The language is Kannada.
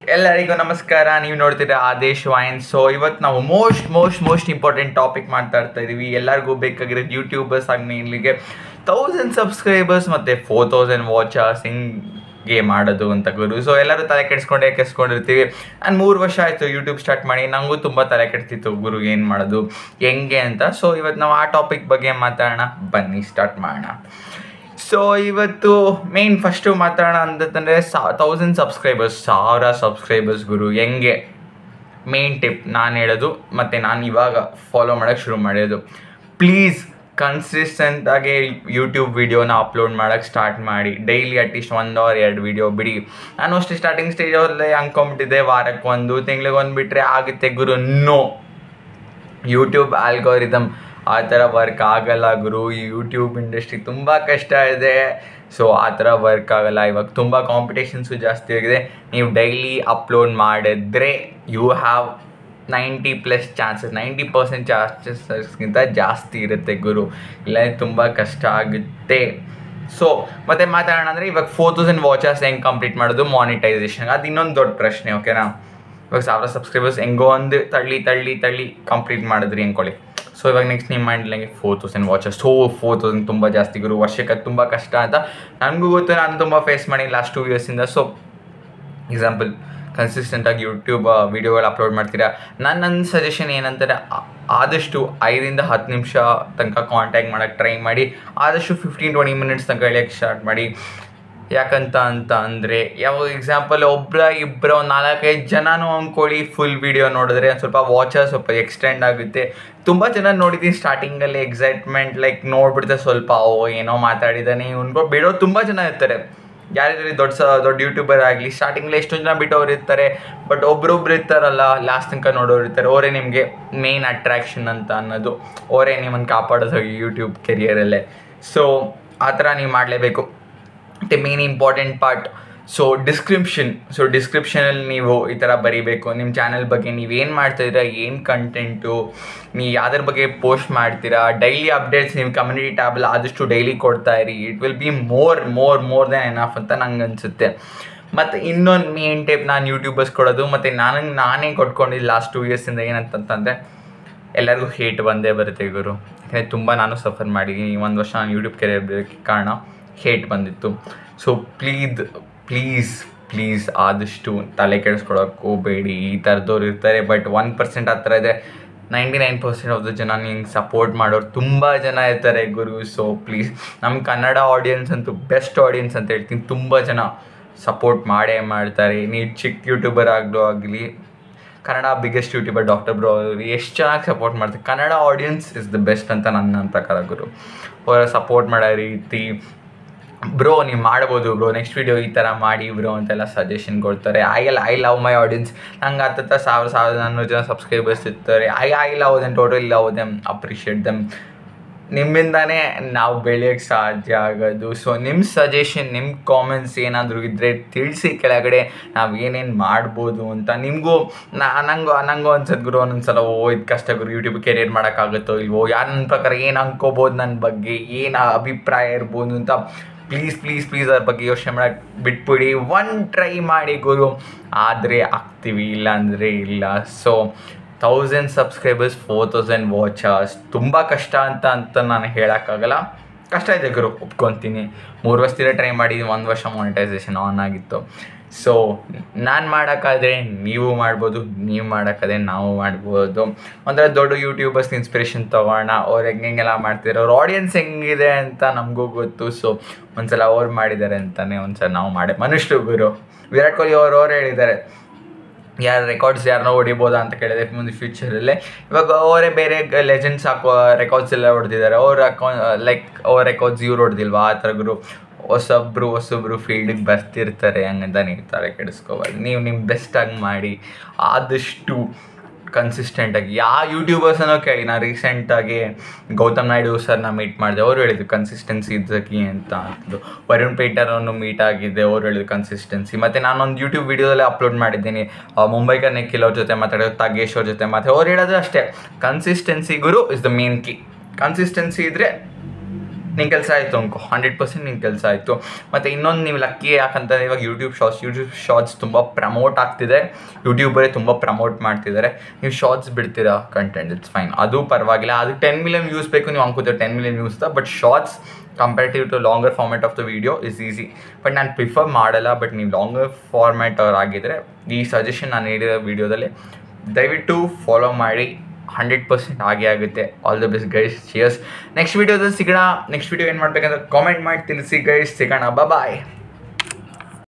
ಎಲ್ಲರಿಗೂ ನಮಸ್ಕಾರ ನೀವು ನೋಡ್ತೀರಾ ಆದೇಶ್ ವೈನ್ ಸೊ ಇವತ್ತು ನಾವು most most most important topic ಮಾತಾಡ್ತಾ ಇದೀವಿ ಎಲ್ಲರಿಗೂ ಬೇಕಾಗಿರೋದು ಯೂಟ್ಯೂಬರ್ಸ್ ಆಗಿ ಮೇನ್ಲಿಗೆ ತೌಸಂಡ್ ಸಬ್ಸ್ಕ್ರೈಬರ್ಸ್ ಮತ್ತು ಫೋರ್ ತೌಸಂಡ್ ವಾಚರ್ಸ್ ಹಿಂಗೆ ಮಾಡೋದು ಅಂತ ಗುರು ಸೊ ಎಲ್ಲರೂ ತಲೆ ಕೆಡಿಸ್ಕೊಂಡೇ ಕೆಡಿಸ್ಕೊಂಡಿರ್ತೀವಿ ನಾನು ಮೂರು ವರ್ಷ ಆಯಿತು ಯೂಟ್ಯೂಬ್ ಸ್ಟಾರ್ಟ್ ಮಾಡಿ ನನಗೂ ತುಂಬ ತಲೆ ಕೆಡ್ತಿತ್ತು ಗುರು ಏನು ಮಾಡೋದು ಹೆಂಗೆ ಅಂತ ಸೊ ಇವತ್ತು ನಾವು ಆ ಟಾಪಿಕ್ ಬಗ್ಗೆ ಮಾತಾಡೋಣ ಬನ್ನಿ ಸ್ಟಾರ್ಟ್ ಮಾಡೋಣ ಸೊ ಇವತ್ತು ಮೇನ್ ಫಸ್ಟು ಮಾತಾಡೋಣ ಅಂತಂದರೆ ಸಾ ತೌಸಂಡ್ ಸಬ್ಸ್ಕ್ರೈಬರ್ಸ್ ಸಾವಿರ ಸಬ್ಸ್ಕ್ರೈಬರ್ಸ್ ಗುರು ಹೆಂಗೆ ಮೇನ್ ಟಿಪ್ ನಾನು ಹೇಳೋದು ಮತ್ತು ನಾನು ಇವಾಗ ಫಾಲೋ ಮಾಡೋಕ್ಕೆ ಶುರು ಮಾಡೋದು ಪ್ಲೀಸ್ ಕನ್ಸಿಸ್ಟೆಂಟಾಗಿ ಯೂಟ್ಯೂಬ್ ವೀಡಿಯೋನ ಅಪ್ಲೋಡ್ ಮಾಡೋಕ್ಕೆ ಸ್ಟಾರ್ಟ್ ಮಾಡಿ ಡೈಲಿ ಅಟ್ಲೀಸ್ಟ್ ಒಂದು ಅವರ್ ಎರಡು ವೀಡಿಯೋ ಬಿಡಿ ನಾನು ಅಷ್ಟೇ ಸ್ಟಾರ್ಟಿಂಗ್ ಸ್ಟೇಜಲ್ಲೇ ಅಂದ್ಕೊಂಬಿಟ್ಟಿದ್ದೆ ವಾರಕ್ಕೆ ಒಂದು ತಿಂಗ್ಳಿಗೆ ಒಂದು ಬಿಟ್ಟರೆ ಆಗುತ್ತೆ ಗುರು ನೋ ಯೂಟ್ಯೂಬ್ ಆಲ್ಗೋರಿದಮ್ ಆ ಥರ ವರ್ಕ್ ಆಗಲ್ಲ ಗುರು ಈ ಯೂಟ್ಯೂಬ್ ಇಂಡಸ್ಟ್ರಿ ತುಂಬ ಕಷ್ಟ ಇದೆ ಸೊ ಆ ಥರ ವರ್ಕ್ ಆಗಲ್ಲ ಇವಾಗ ತುಂಬ ಕಾಂಪಿಟೇಷನ್ಸು ಜಾಸ್ತಿ ಆಗಿದೆ ನೀವು ಡೈಲಿ ಅಪ್ಲೋಡ್ ಮಾಡಿದ್ರೆ you have ninety plus chances ninety percent ಚಾನ್ಸಸ್ಗಿಂತ ಜಾಸ್ತಿ ಇರುತ್ತೆ ಗುರು ಇಲ್ಲ ತುಂಬ ಕಷ್ಟ ಆಗುತ್ತೆ ಸೊ ಮತ್ತೆ ಮಾತಾಡೋಣ ಅಂದರೆ ಇವಾಗ ಫೋರ್ ತೌಸಂಡ್ ವಾಚರ್ಸ್ ಹೆಂಗೆ ಕಂಪ್ಲೀಟ್ ಮಾಡೋದು ಮಾನಿಟೈಸೇಷನ್ ಅದು ಇನ್ನೊಂದು ದೊಡ್ಡ ಪ್ರಶ್ನೆ ಓಕೆನಾ ಇವಾಗ ಸಾವಿರ ಸಬ್ಸ್ಕ್ರೈಬರ್ಸ್ ಹೆಂಗೋ ಒಂದು ತಳ್ಳಿ ತಳ್ಳಿ ತಳ್ಳಿ ಕಂಪ್ಲೀಟ್ ಮಾಡಿದ್ರಿ ಅಂದ್ಕೊಳ್ಳಿ ಸೊ ಇವಾಗ ನೆಕ್ಸ್ಟ್ ನಿಮ್ಮ ಮೈಂಡ್ಲಂಗೆ four thousand watches so four thousand ತುಂಬ ಜಾಸ್ತಿ ಗುರು ವರ್ಷಕ್ಕೆ ಅದು ತುಂಬ ಕಷ್ಟ ಅಂತ ನನಗೂ ಗೊತ್ತು ನಾನು ತುಂಬ ಫೇಸ್ ಮಾಡಿ ಲಾಸ್ಟ್ ಟೂ ಇಯರ್ಸಿಂದ ಸೊ ಎಕ್ಸಾಂಪಲ್ ಕನ್ಸಿಸ್ಟೆಂಟಾಗಿ ಯೂಟ್ಯೂಬ್ ವೀಡಿಯೋಗಳು ಅಪ್ಲೋಡ್ ಮಾಡ್ತೀರಾ ನಾನು ನನ್ನ ಸಜೆಷನ್ ಏನಂತಾರೆ ಆ- ಆದಷ್ಟು ಐದರಿಂದ ಹತ್ತು ನಿಮಿಷ ತನಕ ಕಾಂಟ್ಯಾಕ್ಟ್ ಮಾಡೋಕ್ಕೆ ಟ್ರೈ ಮಾಡಿ ಆದಷ್ಟು ಫಿಫ್ಟೀನ್ ಟ್ವೆಂಟಿ ಮಿನಿಟ್ಸ್ ತನಕ ಇಳಿಯೋಕ್ಕೆ ಸ್ಟಾರ್ಟ್ ಮಾಡಿ ಯಾಕಂತ ಅಂತ ಅಂದರೆ ಯಾವ ಎಕ್ಸಾಂಪಲ್ ಒಬ್ಬರ ಇಬ್ಬರ ಒಂದು ನಾಲ್ಕೈದು ಜನನೂ ಅಂದ್ಕೊಳ್ಳಿ ಫುಲ್ ವೀಡಿಯೋ ನೋಡಿದ್ರೆ ಒಂದು ಸ್ವಲ್ಪ ವಾಚರ್ ಸ್ವಲ್ಪ ಎಕ್ಸ್ಟೆಂಡ್ ಆಗುತ್ತೆ ತುಂಬ ಜನ ನೋಡಿದ್ದೀನಿ ಸ್ಟಾರ್ಟಿಂಗಲ್ಲಿ ಎಕ್ಸೈಟ್ಮೆಂಟ್ ಲೈಕ್ ನೋಡ್ಬಿಡ್ತಾರೆ ಸ್ವಲ್ಪ ಓ ಏನೋ ಮಾತಾಡಿದ್ದಾನೆ ಇವ್ನಿಗೋ ಬಿಡೋ ತುಂಬ ಜನ ಇರ್ತಾರೆ ಯಾರಿದ್ರೆ ದೊಡ್ಡ ಸ ದೊಡ್ಡ ಯೂಟ್ಯೂಬರ್ ಆಗಲಿ ಸ್ಟಾರ್ಟಿಂಗಲ್ಲಿ ಎಷ್ಟೊಂದು ಜನ ಬಿಟ್ಟವ್ರು ಇರ್ತಾರೆ ಬಟ್ ಒಬ್ರೊಬ್ರು ಇರ್ತಾರಲ್ಲ ಲಾಸ್ಟ್ ತನಕ ನೋಡೋರು ಇರ್ತಾರೆ ಅವರೇ ನಿಮಗೆ ಮೇನ್ ಅಟ್ರಾಕ್ಷನ್ ಅಂತ ಅನ್ನೋದು ಅವರೇ ನಿಮ್ಮನ್ನು ಕಾಪಾಡೋದು ಯೂಟ್ಯೂಬ್ ಕೆರಿಯರಲ್ಲೇ ಸೊ ಆ ಥರ ನೀವು ಮಾಡಲೇಬೇಕು ಮತ್ತು main important part so description so ಡಿಸ್ಕ್ರಿಪ್ಷನಲ್ಲಿ ನೀವು ಈ ಥರ ಬರೀಬೇಕು ನಿಮ್ಮ ಚಾನಲ್ ಬಗ್ಗೆ ನೀವು ಏನು ಮಾಡ್ತಾಯಿದ್ದೀರಾ ಏನು ಕಂಟೆಂಟು ನೀವು ಯಾವ್ದ್ರ ಬಗ್ಗೆ ಪೋಸ್ಟ್ ಮಾಡ್ತೀರಾ ಡೈಲಿ ಅಪ್ಡೇಟ್ಸ್ ನೀವು ಕಮ್ಯುನಿಟಿ ಟ್ಯಾಬಲ್ಲಿ ಆದಷ್ಟು ಡೈಲಿ ಕೊಡ್ತಾ ಇರಿ it will be more more more than enough ಅಂತ ನಂಗೆ ಅನಿಸುತ್ತೆ ಮತ್ತು ಇನ್ನೊಂದು ಮೇನ್ ಟೈಪ್ ನಾನು ಯೂಟ್ಯೂಬರ್ಸ್ ಕೊಡೋದು ಮತ್ತು ನನಗೆ ನಾನೇ ಕೊಟ್ಕೊಂಡಿದ್ದು ಲಾಸ್ಟ್ ಟೂ ಇಯರ್ಸಿಂದ ಏನಂತಂತಂದರೆ ಎಲ್ಲರಿಗೂ ಹೇಟ್ ಬಂದೇ ಬರುತ್ತೆ ಗುರು ಯಾಕಂದರೆ ತುಂಬ ನಾನು ಸಫರ್ ಮಾಡಿದ್ದೀನಿ ಒಂದು ವರ್ಷ ನಾನು ಯೂಟ್ಯೂಬ್ ಕೆರಿಯರ್ ಬರೋಕ್ಕೆ ಕಾರಣ ಹೇಟ್ ಬಂದಿತ್ತು ಸೊ ಪ್ಲೀದ್ ಪ್ಲೀಸ್ ಪ್ಲೀಸ್ ಆದಷ್ಟು ತಲೆ ಕೆಡಿಸ್ಕೊಳಕ್ಕೆ ಹೋಗಬೇಡಿ ಈ ಥರದವ್ರು ಇರ್ತಾರೆ ಬಟ್ ಒನ್ ಪರ್ಸೆಂಟ್ ಆ ಥರ ಇದೆ ninety nine percent of the ಜನ ನಿಂಗೆ ಸಪೋರ್ಟ್ ಮಾಡೋರು ತುಂಬ ಜನ ಇರ್ತಾರೆ ಗುರು ಸೊ ಪ್ಲೀಸ್ ನಮ್ಮ ಕನ್ನಡ ಆಡಿಯನ್ಸ್ ಅಂತೂ ಬೆಸ್ಟ್ ಆಡಿಯನ್ಸ್ ಅಂತ ಹೇಳ್ತೀನಿ ತುಂಬ ಜನ ಸಪೋರ್ಟ್ ಮಾಡೇ ಮಾಡ್ತಾರೆ ನೀವು ಚಿಕ್ಕ ಯೂಟ್ಯೂಬರ್ ಆಗಲೂ ಆಗಲಿ Kannada biggest YouTuber doctor bro ಅವರು ಎಷ್ಟು ಚೆನ್ನಾಗಿ ಸಪೋರ್ಟ್ ಮಾಡ್ತಾರೆ Kannada audience is the best ಅಂತ ನನ್ನ ಪ್ರಕಾರ ಗುರು ಅವರ ಸಪೋರ್ಟ್ ಮಾಡೋ ರೀತಿ ಬ್ರೋ ನೀವು ಮಾಡ್ಬೋದು ಬ್ರೋ ನೆಕ್ಸ್ಟ್ ವೀಡಿಯೋ ಈ ಥರ ಮಾಡಿ ಬ್ರೋ ಅಂತೆಲ್ಲ ಸಜೆಷನ್ ಕೊಡ್ತಾರೆ I L I love my audience ನಂಗೆ ಹತ್ತತ್ತ ಸಾವಿರ ಸಾವಿರದ ನಾನ್ನೂರು ಜನ ಸಬ್ಸ್ಕ್ರೈಬರ್ಸ್ ಇರ್ತಾರೆ I I love them total love them appreciate them ನಿಮ್ಮಿಂದಾನೇ ನಾವು ಬೆಳೆಯೋಕ್ಕೆ ಸಾಧ್ಯ ಆಗೋದು ಸೊ ನಿಮ್ಮ ಸಜೆಷನ್ ನಿಮ್ಮ ಕಾಮೆಂಟ್ಸ್ ಏನಾದರೂ ಇದ್ದರೆ ತಿಳಿಸಿ ಕೆಳಗಡೆ ನಾವು ಏನೇನು ಮಾಡ್ಬೋದು ಅಂತ ನಿಮಗೂ ನಂಗೂ ನಂಗೂ ಅನ್ಸತ್ತೆ ಗುರು ಒಂದೊಂದ್ಸಲ ಓ ಇದು ಕಷ್ಟ ಗುರು ಯೂಟ್ಯೂಬ್ ಕೆರಿಯರ್ ಮಾಡೋಕ್ಕಾಗುತ್ತೋ ಇಲ್ವೋ ಯಾರು ನನ್ನ ಪ್ರಕಾರ ಏನು ಅನ್ಕೋಬೋದು ನನ್ನ ಬಗ್ಗೆ ಏನು ಅಭಿಪ್ರಾಯ ಇರ್ಬೋದು ಅಂತ ಪ್ಲೀಸ್ ಪ್ಲೀಸ್ ಪ್ಲೀಸ್ ಅದ್ರ ಬಗ್ಗೆ ಯೋಚನೆ ಮಾಡೋಕ್ಕೆ ಬಿಟ್ಬಿಡಿ ಒನ್ ಟ್ರೈ ಮಾಡಿ ಗುರು ಆದರೆ ಆಗ್ತೀವಿ ಇಲ್ಲ ಅಂದರೆ ಇಲ್ಲ so thousand subscribers four thousand watchers ತುಂಬ ಕಷ್ಟ ಅಂತ ಅಂತ ನಾನು ಹೇಳೋಕ್ಕಾಗಲ್ಲ ಕಷ್ಟ ಇದೆ ಗುರು ಒಪ್ಕೊತೀನಿ ಮೂರು ವರ್ಷದಿಂದ ಟ್ರೈ ಮಾಡಿ ಒಂದು ವರ್ಷ ಮಾನಿಟೈಸೇಷನ್ ಆನ್ ಆಗಿತ್ತು ಸೊ ನಾನು ಮಾಡೋಕ್ಕಾದ್ರೆ ನೀವು ಮಾಡ್ಬೋದು ನೀವು ಮಾಡೋಕ್ಕಾದ್ರೆ ನಾವು ಮಾಡ್ಬೋದು ಒಂಥರ ದೊಡ್ಡ ಯೂಟ್ಯೂಬರ್ಸ್ ಇನ್ಸ್ಪಿರೇಷನ್ ತೊಗೋಣ ಅವ್ರು ಹೆಂಗೆ ಹೆಂಗೆಲ್ಲ ಮಾಡ್ತಿದ್ದಾರೆ ಅವ್ರ ಆಡಿಯನ್ಸ್ ಹೆಂಗಿದೆ ಅಂತ ನಮಗೂ ಗೊತ್ತು ಸೊ ಒಂದ್ಸಲ ಅವ್ರು ಮಾಡಿದ್ದಾರೆ ಅಂತಲೇ ಒಂದ್ಸಲ ನಾವು ಮಾಡಿ ಮನುಷ್ಯರು ಗುರು ವಿರಾಟ್ ಕೊಹ್ಲಿ ಅವರು ಅವ್ರು ಹೇಳಿದ್ದಾರೆ ಯಾರು ರೆಕಾರ್ಡ್ಸ್ ಯಾರನ್ನೋ ಹೊಡಿಬೋದಾ ಅಂತ ಕೇಳಿದೆ ಮುಂದೆ ಫ್ಯೂಚರಲ್ಲಿ ಇವಾಗ ಅವರೇ ಬೇರೆ ಲೆಜೆಂಡ್ಸ್ ಹಾಕೋ ರೆಕಾರ್ಡ್ಸ್ ಎಲ್ಲ ಹೊಡೆದಿದ್ದಾರೆ ಅವ್ರ ಅಕೌ ಲೈಕ್ ಅವ್ರ ರೆಕಾರ್ಡ್ಸ್ ಇವ್ರು ಹೊಡೆದಿಲ್ವಾ ಆ ಥರ ಗುರು ಹೊಸೊಬ್ರು ಹೊಸೊಬ್ರು ಫೀಲ್ಡಿಗೆ ಬರ್ತಿರ್ತಾರೆ ಹಂಗಂತ ನೀವು ತಲೆ ಕೆಡಿಸ್ಕೋಬಾರ್ದು ನೀವು ನಿಮ್ಮ ಬೆಸ್ಟಾಗಿ ಮಾಡಿ ಆದಷ್ಟು ಕನ್ಸಿಸ್ಟೆಂಟಾಗಿ ಯಾವ ಯೂಟ್ಯೂಬರ್ಸನ್ನೋ ಕೇಳಿ ನಾನು ರೀಸೆಂಟಾಗಿ ಗೌತಮ್ ನಾಯ್ಡು ಸರ್ನ ಮೀಟ್ ಮಾಡಿದೆ ಅವ್ರು ಹೇಳಿದ್ರು ಕನ್ಸಿಸ್ಟೆನ್ಸಿ ಇದ್ದಕ್ಕೆ ಅಂತ ಅಂತಿದ್ದು ವರುಣ್ ಪೇಟರನ್ನು ಮೀಟ್ ಆಗಿದ್ದೆ ಅವ್ರು ಹೇಳಿದ್ರು ಕನ್ಸಿಸ್ಟೆನ್ಸಿ ಮತ್ತು ನಾನೊಂದು ಯೂಟ್ಯೂಬ್ ವೀಡಿಯೋದಲ್ಲೇ ಅಪ್ಲೋಡ್ ಮಾಡಿದ್ದೀನಿ ಆ, ಮುಂಬೈಕರ್ ನಿಖಿಲ್ ಅವ್ರ ಜೊತೆ ಮಾತಾಡೋದು ತಗೇಶ್ ಅವ್ರ ಜೊತೆ ಮಾತಾಡಿ ಅವ್ರು ಹೇಳೋದು ಅಷ್ಟೇ ಕನ್ಸಿಸ್ಟೆನ್ಸಿ ಗುರು is the main key consistency ಇದ್ದರೆ ನಿನ್ನ ಕೆಲಸ ಆಯಿತು ಅನ್ಕೋ ಹಂಡ್ರೆಡ್ ಪರ್ಸೆಂಟ್ ನಿನ್ನ ಕೆಲಸ ಆಯಿತು ಮತ್ತು ಇನ್ನೊಂದು ನೀವು ಲಕ್ಕಿ ಯಾಕಂತಂದರೆ ಇವಾಗ ಯೂಟ್ಯೂಬ್ ಶಾರ್ಟ್ಸ್ ಯೂಟ್ಯೂಬ್ ಶಾರ್ಟ್ಸ್ ತುಂಬ ಪ್ರಮೋಟ್ ಆಗ್ತಿದೆ ಯೂಟ್ಯೂಬರೇ ತುಂಬ ಪ್ರಮೋಟ್ ಮಾಡ್ತಿದ್ದಾರೆ ನೀವು ಶಾರ್ಟ್ಸ್ ಬಿಡ್ತೀರಾ ಕಂಟೆಂಟ್ ಇಟ್ಸ್ ಫೈನ್ ಅದು ಪರವಾಗಿಲ್ಲ ಅದು ಟೆನ್ ಮಿಲಿಯನ್ ವ್ಯೂಸ್ ಬೇಕು ನೀವು ಅನ್ಕೋತೀರ ten million views but shorts comparative to longer format of the video is easy but ನಾನು ಪ್ರಿಫರ್ ಮಾಡಲ್ಲ ಬಟ್ ನೀವು ಲಾಂಗರ್ ಫಾರ್ಮ್ಯಾಟ್ ಅವ್ರು ಆಗಿದ್ರೆ ಈ ಸಜೆಷನ್ ನಾನು ನೀಡಿರೋ ವೀಡಿಯೋದಲ್ಲಿ ದಯವಿಟ್ಟು ಫಾಲೋ ಮಾಡಿ ಹಂಡ್ರೆಡ್ ಪರ್ಸೆಂಟ್ ಆಗೇ ಆಗುತ್ತೆ all the best guys cheers next ವೀಡಿಯೋದಲ್ಲಿ ಸಿಗೋಣ ನೆಕ್ಸ್ಟ್ ವೀಡಿಯೋ ಏನು ಮಾಡ್ಬೇಕಂದ್ರೆ ಕಾಮೆಂಟ್ ಮಾಡಿ ತಿಳಿಸಿ ಗೈಸ್ ಸಿಗೋಣ ಬಾಯ್